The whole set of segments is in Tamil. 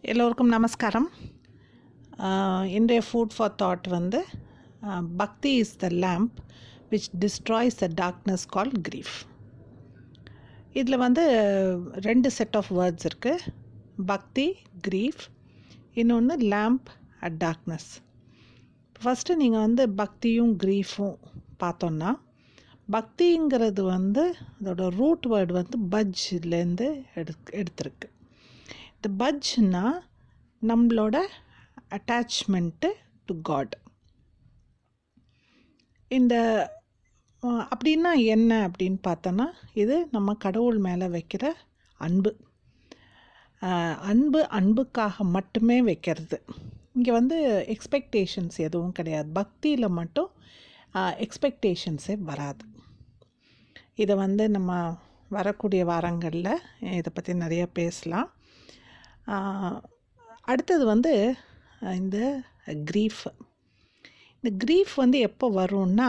எல்லோருக்கும் நமஸ்காரம் ஆஹ் இன்றைய ஃபுட் ஃபார் தாட் வந்து bhakti is the lamp which destroys the darkness call grief இதில் வந்து ரெண்டு செட் ஆஃப் வேர்ட்ஸ் இருக்குது பக்தி கிரீஃப் இன்னொன்று லேம்ப் அட் டார்க்னஸ் ஃபஸ்ட்டு நீங்கள் வந்து பக்தியும் க்ரீஃபும் பார்த்தோன்னா பக்திங்கிறது வந்து அதோட ரூட் வேர்டு வந்து பஜ்லேருந்து எடு எடுத்திருக்கு இந்த பஜ்னா நம்மளோட அட்டாச்மெண்ட்டு டு காட் இந்த அஹ், அப்படின்னா என்ன அப்படின்னு பார்த்தோன்னா இது நம்ம கடவுள் மேலே வைக்கிற அன்பு அஹ், அன்பு அன்புக்காக மட்டுமே வைக்கிறது இங்கே வந்து எக்ஸ்பெக்டேஷன்ஸ் எதுவும் கிடையாது பக்தியில் மட்டும் எக்ஸ்பெக்டேஷன்ஸே வராது இதை வந்து நம்ம வரக்கூடிய வாரங்களில் இதை பற்றி நிறைய பேசலாம் ஆஹ், அடுத்தது வந்து அஹ், இந்த க்ரீஃப் இந்த க்ரீஃப் வந்து எப்போ வரும்னா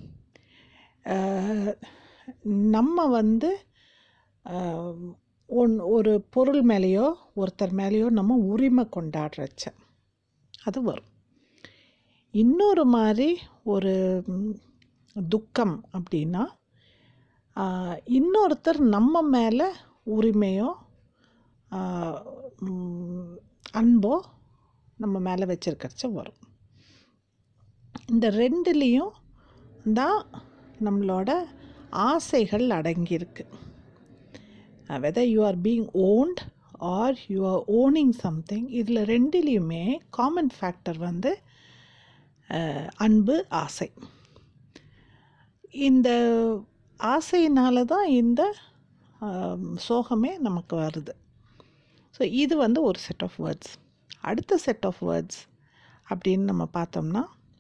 ஆஹ், நம்ம வந்து ஆஹ், ஒன் ஒரு பொருள் மேலேயோ ஒருத்தர் மேலேயோ நம்ம உரிமை கொண்டாடுறச்ச அது வரும் இன்னொரு மாதிரி ஒரு ம், துக்கம் அப்படின்னா ஆஹ், இன்னொருத்தர் நம்ம மேலே உரிமையோ ஆஹ், ம், அன்போ நம்ம மேலே வச்சிருக்கிறச்ச வரும் இந்த ரெண்டுலேயும் தான் நம்மளோட ஆசைகள் அடங்கியிருக்கு whether you are being owned or you are owning something இதில் ரெண்டுலேயுமே காமன் ஃபேக்டர் வந்து அஹ், அன்பு ஆசை இந்த ஆசையினால தான் இந்த ஆம், சோகமே நமக்கு வருது ஸோ இது வந்து ஒரு செட் ஆஃப் வேர்ட்ஸ் அடுத்த செட் ஆஃப் வேர்ட்ஸ் அப்படின்னு நம்ம பார்த்தோம்னா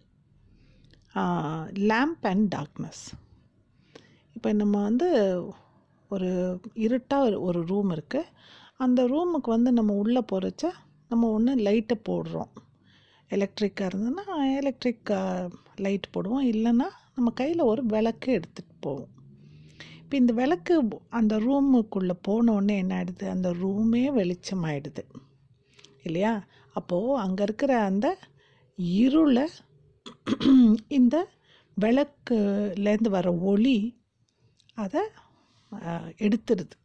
லேம்ப் அண்ட் டார்க்னஸ் இப்போ நம்ம வந்து ஒரு இருட்டாக ஒரு ரூம் இருக்குது அந்த ரூமுக்கு வந்து நம்ம உள்ளே போகிறச்ச நம்ம ஒன்று லைட்டை போடுறோம் எலக்ட்ரிக்காக இருந்ததுன்னா எலக்ட்ரிக் லைட் போடுவோம் இல்லைன்னா நம்ம கையில் ஒரு விளக்கு எடுத்துகிட்டு போவோம் இப்போ இந்த விளக்கு அந்த ரூமுக்குள்ளே போனோடனே என்ன ஆயிடுது அந்த ரூமே வெளிச்சமாயிடுது இல்லையா அப்போது அங்கே இருக்கிற அந்த இருளை இந்த விளக்குலேருந்து வர ஒளி அதை ஆஹ், எடுத்துடுது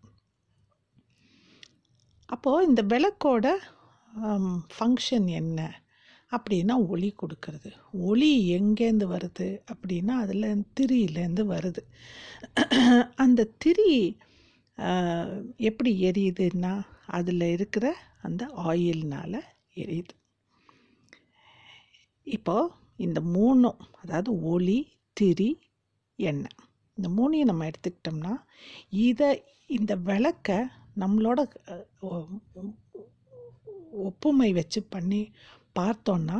அப்போது இந்த விளக்கோட ஃபங்க்ஷன் என்ன அப்படின்னா ஒளி கொடுக்கறது ஒளி எங்கேருந்து வருது அப்படின்னா அதில் திரியிலேருந்து வருது அந்த திரி ஆஹ், எப்படி எரியுதுன்னா அதில் இருக்கிற அந்த ஆயில்னால் எரியுது இப்போ இந்த மூணும் அதாவது ஒளி திரி எண்ணெய் இந்த மூணையும் நம்ம எடுத்துக்கிட்டோம்னா இதை இந்த விளக்கை நம்மளோட அஹ், ஒ- ஒ- ஒப்புமை வச்சு பண்ணி பார்த்தோன்னா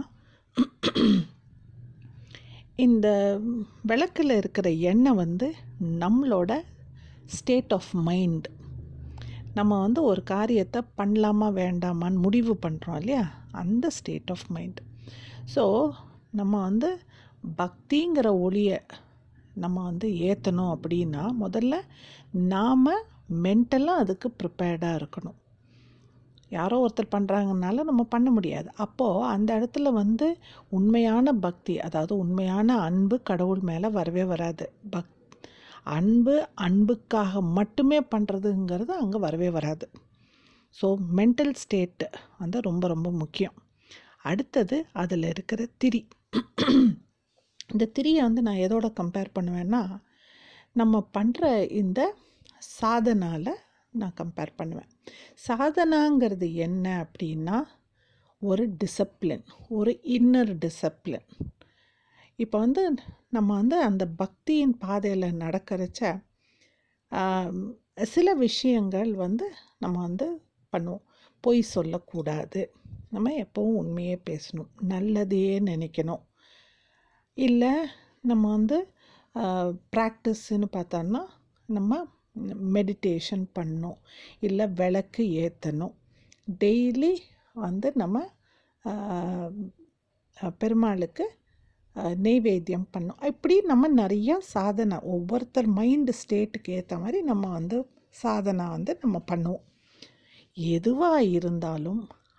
இந்த விளக்கில் இருக்கிற எண்ணெய் வந்து நம்மளோட ஸ்டேட் ஆஃப் மைண்ட் நம்ம வந்து ஒரு காரியத்தை பண்ணலாமா வேண்டாமான்னு முடிவு பண்ணுறோம் இல்லையா அந்த ஸ்டேட் ஆஃப் மைண்ட் ஸோ நம்ம வந்து பக்திங்கிற ஒளியை நம்ம வந்து ஏற்றணும் அப்படின்னா முதல்ல நாம் மென்டலாக அதுக்கு ப்ரிப்பேர்டாக இருக்கணும் யாரோ ஒருத்தர் பண்ணுறாங்கனால நம்ம பண்ண முடியாது அப்போது அந்த இடத்துல வந்து உண்மையான பக்தி அதாவது உண்மையான அன்பு கடவுள் மேலே வரவே வராது பக் அன்பு அன்புக்காக மட்டுமே பண்ணுறதுங்கிறது அங்கே வரவே வராது ஸோ மென்டல் ஸ்டேட்டு வந்து ரொம்ப ரொம்ப முக்கியம் அடுத்தது அதில் இருக்கிற திரி இந்த திரியை வந்து நான் எதோட கம்பேர் பண்ணுவேன்னா நம்ம பண்ணுற இந்த சாதனால நான் கம்பேர் பண்ணுவேன் சாதனாங்கிறது என்ன அப்படின்னா ஒரு டிசிப்ளின் ஒரு இன்னர் டிசிப்ளின் இப்போ வந்து நம்ம வந்து அந்த பக்தியின் பாதையில் நடக்கிறச்ச ஆம், சில விஷயங்கள் வந்து நம்ம வந்து பண்ணுவோம் பொய் சொல்லக்கூடாது நம்ம எப்பவும் உண்மையே பேசணும் நல்லதையே நினைக்கணும் இல்லை நம்ம வந்து ப்ராக்டிஸ்ன்னு பார்த்தோன்னா நம்ம மெடிடேஷன் பண்ணணும் இல்லை விளக்கு ஏற்றணும் டெய்லி வந்து நம்ம ஆஹ், அஹ், பெருமாளுக்கு ஆஹ், நெய்வேத்தியம் பண்ணணும் இப்படி நம்ம நிறைய சாதனை ஒவ்வொருத்தர் மைண்டு ஸ்டேட்டுக்கு ஏற்ற மாதிரி நம்ம வந்து சாதனை வந்து நம்ம பண்ணுவோம் எதுவாக இருந்தாலும்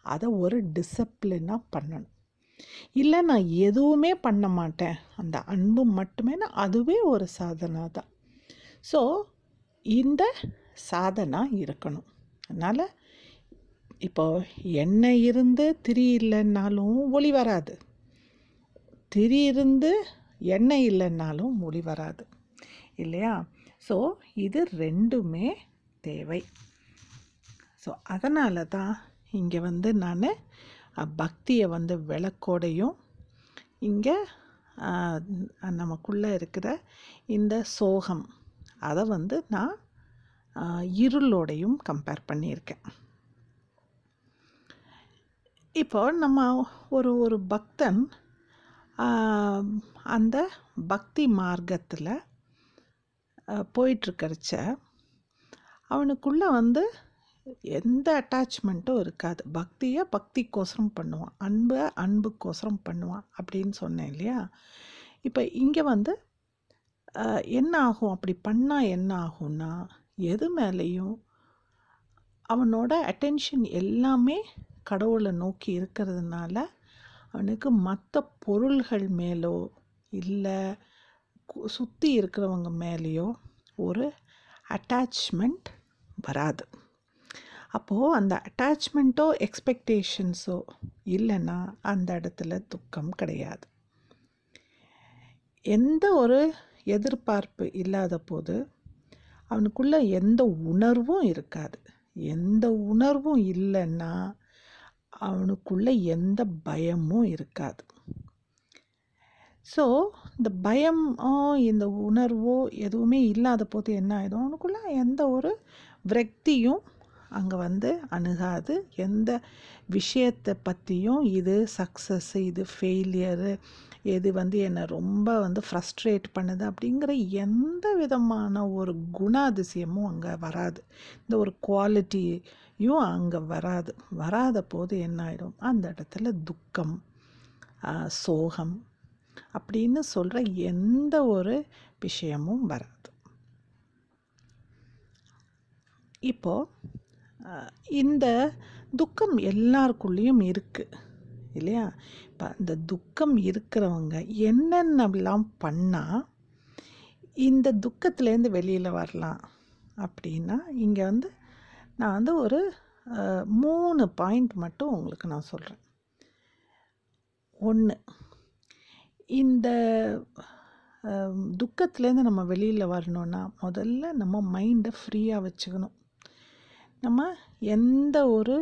அதை ஒரு டிசிப்ளினாக பண்ணணும் இல்லை நான் எதுவுமே பண்ண மாட்டேன் அந்த அன்பு மட்டுமே அதுவே ஒரு சாதனா தான் ஸோ இந்த சாதனா இருக்கணும் அதனால் இப்போ எண்ணெய் இருந்து திரி இல்லைன்னாலும் ஒளி வராது திரி இருந்து எண்ணெய் இல்லைன்னாலும் ஒளி வராது இல்லையா ஸோ இது ரெண்டுமே தேவை ஸோ அதனால தான் இங்கே வந்து நான் பக்தியை வந்து விளக்கோடையும் இங்கே நமக்குள்ளே இருக்கிற இந்த சோகம் அதை வந்து நான் இருளோடையும் கம்பேர் பண்ணியிருக்கேன் இப்போ நம்ம ஒரு ஒரு பக்தன் அந்த பக்தி மார்க்கத்தில் போயிட்டுருக்கறச்ச அவனுக்குள்ளே வந்து எந்த அட்டாச்மெண்ட்டும் இருக்காது பக்தியை பக்திக்கோசரம் பண்ணுவான் அன்பை அன்புக்கோசரம் பண்ணுவான் அப்படின்னு சொன்னேன் இல்லையா இப்போ இங்கே வந்து என்ன ஆகும் அப்படி பண்ணால் என்ன ஆகும்னா எது மேலேயும் அவனோட அட்டென்ஷன் எல்லாமே கடவுளை நோக்கி இருக்கிறதுனால அவனுக்கு மற்ற பொருள்கள் மேலோ இல்லை சுற்றி இருக்கிறவங்க மேலேயோ ஒரு அட்டாச்மெண்ட் வராது அப்போது அந்த அட்டாச்மெண்ட்டோ எக்ஸ்பெக்டேஷன்ஸோ இல்லைன்னா அந்த இடத்துல துக்கம் கிடையாது எந்த ஒரு எதிர்பார்ப்பு இல்லாத போது அவனுக்குள்ள எந்த உணர்வும் இருக்காது எந்த உணர்வும் இல்லைன்னா அவனுக்குள்ள எந்த பயமும் இருக்காது ஸோ இந்த பயமோ இந்த உணர்வோ எதுவுமே இல்லாத போது என்ன ஆகிடும் அவனுக்குள்ளே எந்த ஒரு விரக்தியும் அங்கே வந்து அணுகாது எந்த விஷயத்தை பற்றியும் இது சக்ஸஸ் இது ஃபெயிலியரு எது வந்து என்னை ரொம்ப வந்து ஃப்ரஸ்ட்ரேட் பண்ணுது அப்படிங்கிற எந்த விதமான ஒரு குணாதிசயமும் அங்கே வராது இந்த ஒரு குவாலிட்டியும் அங்கே வராது வராத போது என்ன ஆகிடும் அந்த இடத்துல துக்கம் சோகம் அப்படின்னு சொல்கிற எந்த ஒரு விஷயமும் வராது இப்போது இந்த துக்கம் எல்லாருக்குள்ளேயும் இருக்குது இல்லையா இப்போ இந்த துக்கம் இருக்கிறவங்க என்னென்னலாம் பண்ணால் இந்த துக்கத்துலேருந்து வெளியில் வரலாம் அப்படின்னா இங்கே வந்து நான் வந்து ஒரு மூணு பாயிண்ட் மட்டும் உங்களுக்கு நான் சொல்கிறேன் ஒன்று இந்த துக்கத்துலேருந்து நம்ம வெளியில் வரணுன்னா முதல்ல நம்ம மைண்டை ஃப்ரீயாக வச்சுக்கணும் நம்ம எந்த ஒரு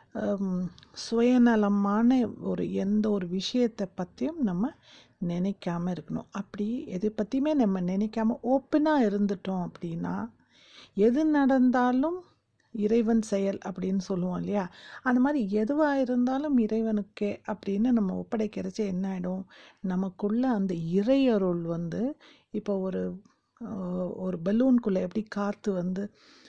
சுயநலமான ஒரு எந்த ஒரு விஷயத்தை பற்றியும் நம்ம நினைக்காம இருக்கணும் அப்படி எதை பற்றியுமே நம்ம நினைக்காம ஓப்பனாக இருந்துட்டோம் அப்படின்னா எது நடந்தாலும் இறைவன் செயல் அப்படின்னு சொல்லுவோம் இல்லையா அந்த மாதிரி எதுவாக இருந்தாலும் இறைவனுக்கே அப்படின்னு நம்ம ஒப்படைக்கிறச்ச என்ன ஆகிடும் நமக்குள்ள அந்த இறையருள் வந்து இப்போ ஒரு ஒரு பலூன்குள்ளே எப்படி காற்று வந்து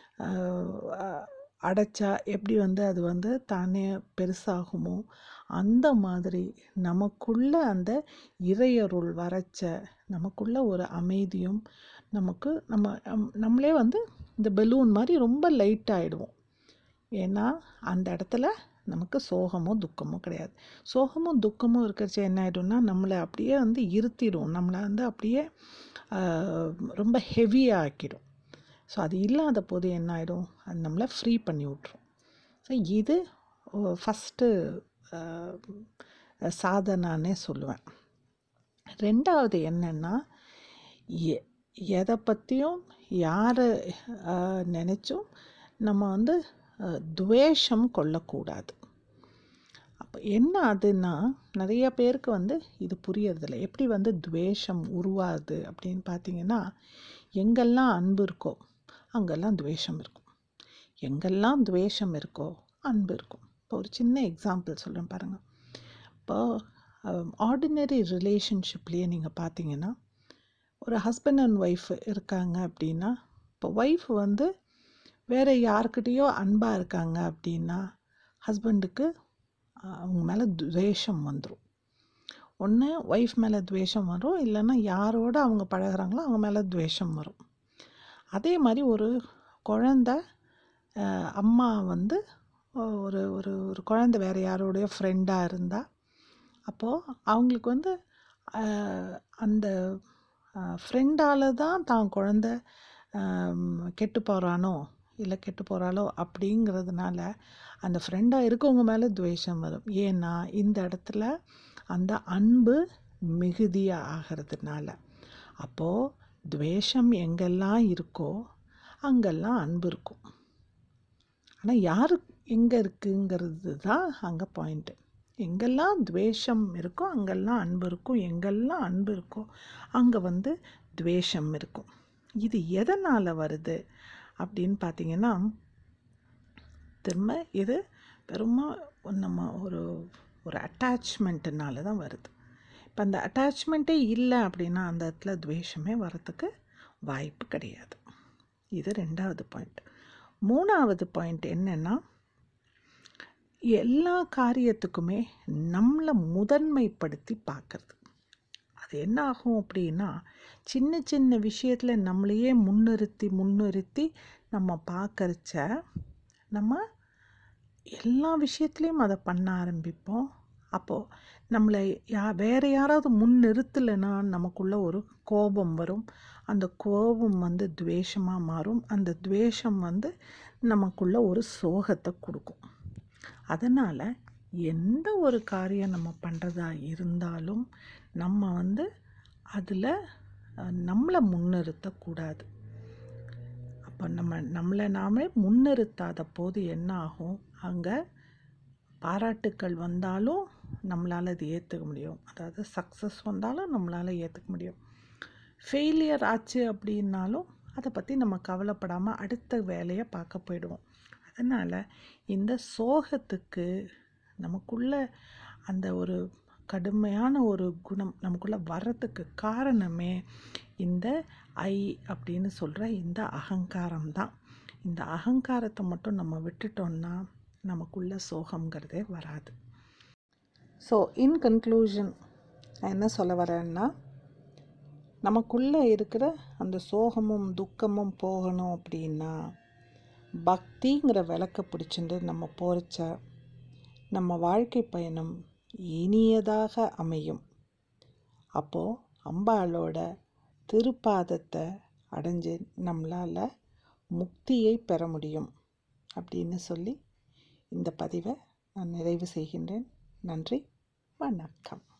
அடைச்சா எப்படி வந்து அது வந்து தானே பெருசாகுமோ அந்த மாதிரி நமக்குள்ள அந்த இறையருள் வரைச்ச நமக்குள்ள ஒரு அமைதியும் நமக்கு நம்ம நம்மளே வந்து இந்த பெலூன் மாதிரி ரொம்ப லைட் ஆகிடுவோம் ஏன்னா அந்த இடத்துல நமக்கு சோகமோ துக்கமோ கிடையாது சோகமும் துக்கமும் இருக்கிறச்ச என்ன ஆகிடும்னா நம்மளை அப்படியே வந்து இருத்திடும் நம்மளை வந்து அப்படியே ரொம்ப ஹெவியாக ஆக்கிடும் ஸோ அது இல்லாத போது என்ன ஆகிடும் அது நம்மளை ஃப்ரீ பண்ணி விட்ரும் ஸோ இது ஃபஸ்ட்டு சாதனானே சொல்லுவேன் ரெண்டாவது என்னென்னா எ எதை பற்றியும் யாரை நினச்சும் நம்ம வந்து துவேஷம் கொள்ளக்கூடாது அப்போ என்ன அதுன்னா நிறைய பேருக்கு வந்து இது புரியறதில்ல எப்படி வந்து துவேஷம் உருவாது அப்படின்னு பார்த்தீங்கன்னா எங்கெல்லாம் அன்பு இருக்கோ அங்கெல்லாம் துவேஷம் இருக்கும் எங்கெல்லாம் துவேஷம் இருக்கோ அன்பு இருக்கும் இப்போ ஒரு சின்ன எக்ஸாம்பிள் சொல்கிறேன் பாருங்கள் இப்போ ஆர்டினரி ரிலேஷன்ஷிப்லேயே நீங்கள் பார்த்தீங்கன்னா ஒரு ஹஸ்பண்ட் அண்ட் ஒய்ஃப் இருக்காங்க அப்படின்னா இப்போ ஒய்ஃப் வந்து வேறு யாருக்கிட்டேயோ அன்பாக இருக்காங்க அப்படின்னா ஹஸ்பண்டுக்கு அவங்க மேலே துவேஷம் வந்துடும் ஒன்று ஒய்ஃப் மேலே துவேஷம் வரும் இல்லைன்னா யாரோட அவங்க பழகிறாங்களோ அவங்க மேலே துவேஷம் வரும் அதே மாதிரி ஒரு குழந்த அம்மா வந்து ஒரு ஒரு ஒரு குழந்தை வேறு யாரோடைய ஃப்ரெண்டாக இருந்தால் அப்போது அவங்களுக்கு வந்து ஆஹ், அந்த ஃப்ரெண்டால் தான் தான் குழந்த கெட்டு போகிறானோ இல்லை கெட்டு போகிறாளோ அப்படிங்கிறதுனால அந்த ஃப்ரெண்டாக இருக்கவங்க மேலே துவேஷம் வரும் ஏன்னா இந்த இடத்துல அந்த அன்பு மிகுதியாக ஆகிறதுனால அப்போது துவேஷம் எங்கெல்லாம் இருக்கோ அங்கெல்லாம் அன்பு இருக்கும் ஆனால் யாரு எங்கே இருக்குங்கிறது தான் அங்கே பாயிண்ட்டு எங்கெல்லாம் துவேஷம் இருக்கோ அங்கெல்லாம் அன்பு இருக்கும் எங்கெல்லாம் அன்பு இருக்கோ அங்கே வந்து துவேஷம் இருக்கும் இது எதனால் வருது அப்படின்னு பார்த்தீங்கன்னா திரும்ப இது பெருமா நம்ம ஒரு ஒரு அட்டாச்மெண்ட்டுனால தான் வருது இப்போ அந்த அட்டாச்மெண்ட்டே இல்லை அப்படின்னா அந்த இடத்துல துவேஷமே வரத்துக்கு வாய்ப்பு கிடையாது இது ரெண்டாவது பாயிண்ட் மூணாவது பாயிண்ட் என்னென்னா எல்லா காரியத்துக்குமே நம்மளை முதன்மைப்படுத்தி பார்க்கறது அது என்ன ஆகும் அப்படின்னா சின்ன சின்ன விஷயத்தில் நம்மளையே முன்னிறுத்தி முன்னிறுத்தி நம்ம பார்க்கறச்ச நம்ம எல்லா விஷயத்துலேயும் அதை பண்ண ஆரம்பிப்போம் அப்போது நம்மளை யா வேறு யாராவது முன் நிறுத்தலைன்னா நமக்குள்ள ஒரு கோபம் வரும் அந்த கோபம் வந்து துவேஷமாக மாறும் அந்த துவேஷம் வந்து நமக்குள்ள ஒரு சோகத்தை கொடுக்கும் அதனால் எந்த ஒரு காரியம் நம்ம பண்ணுறதா இருந்தாலும் நம்ம வந்து அதில் நம்மளை முன்னிறுத்தக்கூடாது அப்போ நம்ம நம்மளை நாமே முன்னிறுத்தாத போது என்ன ஆகும் அங்கே பாராட்டுக்கள் வந்தாலும் நம்மளால் அது ஏற்றுக்க முடியும் அதாவது சக்ஸஸ் வந்தாலும் நம்மளால் ஏற்றுக்க முடியும் ஃபெயிலியர் ஆச்சு அப்படின்னாலும் அதை பற்றி நம்ம கவலைப்படாமல் அடுத்த வேலையை பார்க்க போயிடுவோம் அதனால் இந்த சோகத்துக்கு நமக்குள்ள அந்த ஒரு கடுமையான ஒரு குணம் நமக்குள்ள வர்றதுக்கு காரணமே இந்த ஐ அப்படின்னு சொல்கிற இந்த அகங்காரம் தான் இந்த அகங்காரத்தை மட்டும் நம்ம விட்டுட்டோம்னா நமக்குள்ள சோகங்கிறதே வராது ஸோ இன் கன்க்ளூஷன் நான் என்ன சொல்ல வரேன்னா நமக்குள்ளே இருக்கிற அந்த சோகமும் துக்கமும் போகணும் அப்படின்னா பக்திங்கிற விளக்க பிடிச்சிட்டு நம்ம போகிறச்ச நம்ம வாழ்க்கை பயணம் இனியதாக அமையும் அப்போது அம்பாளோட திருப்பாதத்தை அடைஞ்சு நம்மளால் முக்தியை பெற முடியும் அப்படின்னு சொல்லி இந்த பதிவை நான் நிறைவு செய்கின்றேன் நன்றி வணக்கம்